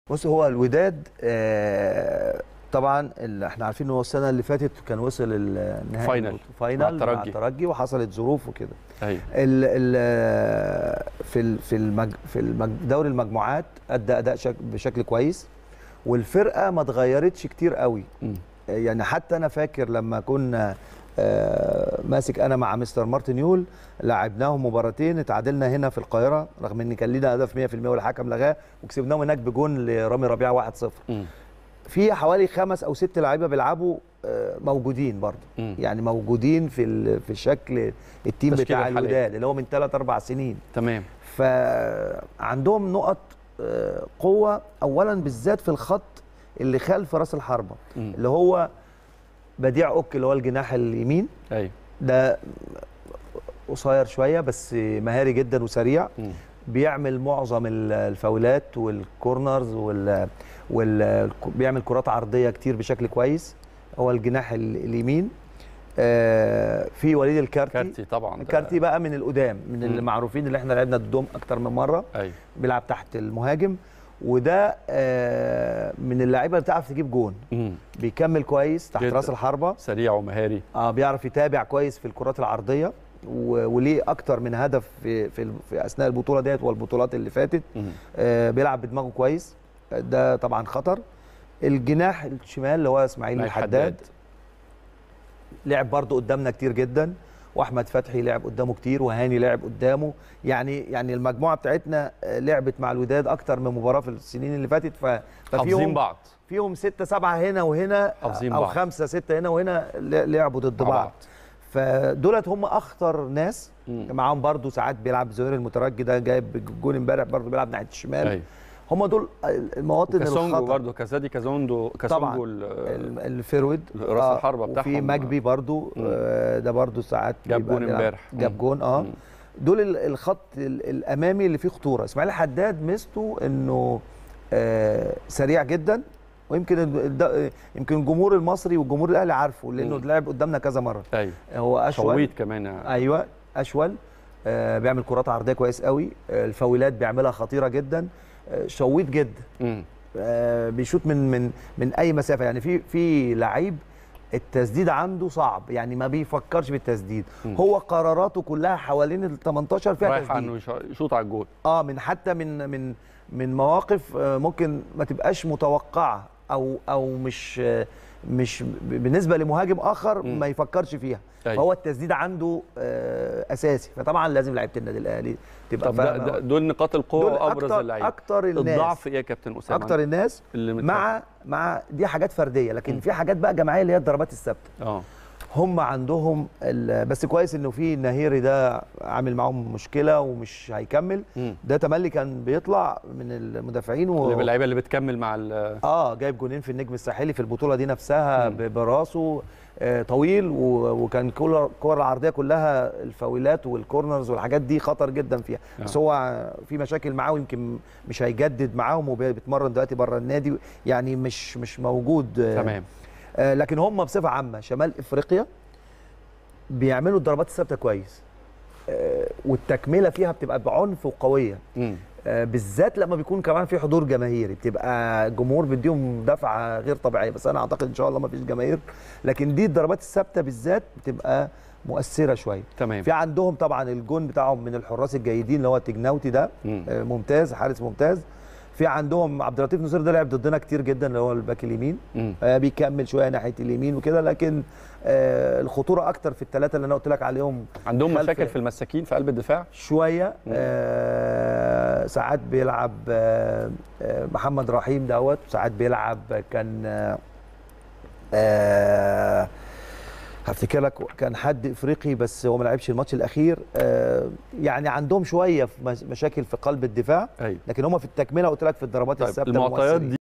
بص هو الوداد آه، طبعا ال- احنا عارفين ان هو السنه اللي فاتت كان وصل النهائي فاينل. فاينل مع مع الترجي. الترجي وحصلت ظروف وكده ايوه ال ال في ال في المج في المج دوري المجموعات ادى اداء شك بشكل كويس والفرقه ما اتغيرتش كتير قوي مم. يعني حتى انا فاكر لما كنا آه، ماسك انا مع مستر مارتن يول لعبناهم مباراتين اتعادلنا هنا في القاهره رغم ان كان لينا هدف 100% والحكم لغاه وكسبناهم هناك بجون لرامي ربيعه 1-0 مم. في حوالي خمس او ست لعيبه بيلعبوا آه، موجودين برضه مم. يعني موجودين في ال- في شكل التيم التشكيلة بتاع الحالية. الوداد اللي هو من 3 4 سنين تمام فعندهم نقط آه، قوه اولا بالذات في الخط اللي خلف راس الحربه مم. اللي هو بديع اوك اللي هو الجناح اليمين ايوه ده قصير شويه بس مهاري جدا وسريع مم. بيعمل معظم ال- الفاولات والكورنرز وال, وال... بيعمل كرات عرضيه كتير بشكل كويس هو الجناح ال- اليمين آه، في وليد الكارتي كارتي طبعا ده- الكارتي بقى من القدام من مم. المعروفين اللي احنا لعبنا ضدهم اكتر من مره ايوه بيلعب تحت المهاجم وده آه، من اللعيبه اللي بتعرف تجيب جون مم. بيكمل كويس تحت جداً. راس الحربه سريع ومهاري اه بيعرف يتابع كويس في الكرات العرضيه و- وليه اكتر من هدف في في, ال- في اثناء البطوله ديت والبطولات اللي فاتت مم. آه بيلعب بدماغه كويس ده طبعا خطر الجناح الشمال اللي هو اسماعيل إسماعيل الحداد لعب برضه قدامنا كتير جدا واحمد فتحي لعب قدامه كتير وهاني لعب قدامه يعني يعني المجموعه بتاعتنا آه، لعبت مع الوداد اكتر من مباراه في السنين اللي فاتت ف حافظين ففيهم بعض فيهم ستة سبعة هنا وهنا حافظين أو بعض. خمسة ستة هنا وهنا ل- لعبوا ضد مع بعض بعض. فدولت هم أخطر ناس مم. معاهم برضو ساعات بيلعب زهير المترجي ده جايب جون امبارح برضو بيلعب ناحية الشمال ايوه هم دول المواطن كاسونجو الخطر برضه كازادي كازوندو كاسونجو ال- ال- الفيرود راس الحربة بتاعهم. وفي مجبي برضو مم. آه، ده برضو ساعات جاب بيبقى جون بيلعب- امبارح. جاب مم. جون اه مم. دول ال- الخط ال- الامامي اللي فيه خطوره اسماعيل حداد ميزته انه آه، سريع جدا ويمكن ال- الد- يمكن الجمهور المصري والجمهور الاهلي عارفه لانه مم. لعب قدامنا كذا مره ايوه هو اشول شويت كمان ايوه اشول آه، بيعمل كرات عرضيه كويس قوي آه، الفاولات بيعملها خطيره جدا آه، شويت جدا مم. آه، بيشوط من من من اي مسافه يعني في في لعيب التسديد عنده صعب يعني ما بيفكرش بالتسديد مم. هو قراراته كلها حوالين ال 18 فيها رايح تسديد انه يش- يشوط على الجول اه من حتى من من من مواقف آه، ممكن ما تبقاش متوقعه او او مش آه، مش ب- بالنسبه لمهاجم اخر مم. ما يفكرش فيها أيوة. فهو التسديد عنده آه، اساسي فطبعا لازم لعيبه النادي الاهلي تبقى طب ده فاهمة. ده- دول نقاط القوه دول وابرز اكتر اللعيبه اكتر الناس الضعف ايه يا كابتن اسامه اكتر الناس اللي متفق- مع مع دي حاجات فرديه لكن مم. في حاجات بقى جماعيه اللي هي الضربات الثابته اه هم عندهم ال- بس كويس انه في النهيري ده عامل معاهم مشكله ومش هيكمل مم. ده تملي كان بيطلع من المدافعين و... اللي- اللعيبه اللي بتكمل مع ال- اه جايب جونين في النجم الساحلي في البطوله دي نفسها مم. ب- براسه آه طويل و... وكان كل الكور العرضيه كلها الفاولات والكورنرز والحاجات دي خطر جدا فيها آه. بس هو في مشاكل معاه ويمكن مش هيجدد معاهم وبيتمرن دلوقتي بره النادي يعني مش مش موجود آه، تمام آه، لكن هم بصفه عامه شمال افريقيا بيعملوا الضربات الثابته كويس آه، والتكمله فيها بتبقى بعنف وقويه مم. آه، بالذات لما بيكون كمان في حضور جماهيري بتبقى الجمهور بيديهم دفعه غير طبيعيه بس انا اعتقد ان شاء الله ما فيش جماهير لكن دي الضربات الثابته بالذات بتبقى مؤثره شويه تمام في عندهم طبعا الجون بتاعهم من الحراس الجيدين اللي هو تجناوتي ده مم. آه، ممتاز حارس ممتاز في عندهم عبد اللطيف نصير ده لعب ضدنا كتير جدا اللي هو الباك اليمين مم. آه، بيكمل شويه ناحيه اليمين وكده لكن آه، الخطوره اكتر في الثلاثه اللي انا قلت لك عليهم عندهم خلف- مشاكل في المساكين في قلب الدفاع شويه آه ساعات بيلعب آه آه محمد رحيم دوت ساعات بيلعب كان آه آه هفتكر لك كان حد افريقي بس هو ما لعبش الماتش الاخير آه يعني عندهم شويه في مش- مشاكل في قلب الدفاع ايوه لكن هم في التكمله قلت لك في الضربات طيب الثابته المعطيات مؤثرين. دي